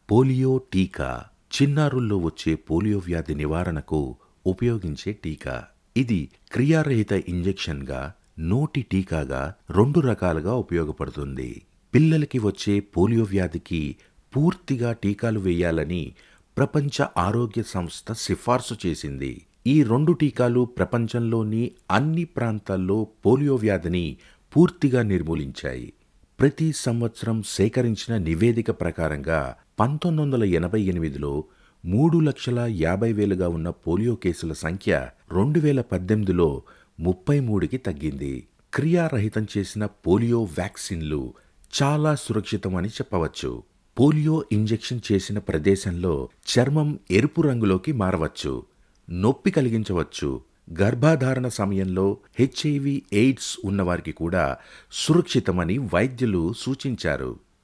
polio టీకా చిన్నారుల్లో వచ్చే polio వ్యాధి నివారణకు ఉపయోగించే టీకా ఇది క్రియారహిత ఇంజెక్షన్గా నోటి టీకాగా రెండు రకాలుగా ఉపయోగపడుతుంది పిల్లలకి వచ్చే పోలియో వ్యాధికి పూర్తిగా టీకాలు వేయాలని ప్రపంచ ఆరోగ్య సంస్థ సిఫార్సు చేసింది ఈ రెండు టీకాలు ప్రపంచంలోని అన్ని ప్రాంతాల్లో పోలియో వ్యాధిని పూర్తిగా నిర్మూలించాయి ప్రతి సంవత్సరం సేకరించిన నివేదిక ప్రకారంగా పంతొమ్మిది వందల ఎనభై ఎనిమిదిలో మూడు లక్షల యాభై వేలుగా ఉన్న పోలియో కేసుల సంఖ్య రెండు వేల పద్దెనిమిదిలో ముప్పై మూడుకి తగ్గింది క్రియారహితం చేసిన పోలియో వ్యాక్సిన్లు చాలా సురక్షితమని చెప్పవచ్చు పోలియో ఇంజెక్షన్ చేసిన ప్రదేశంలో చర్మం ఎరుపు రంగులోకి మారవచ్చు నొప్పి కలిగించవచ్చు గర్భాధారణ సమయంలో హెచ్ఐవి ఎయిడ్స్ ఉన్నవారికి కూడా సురక్షితమని వైద్యులు సూచించారు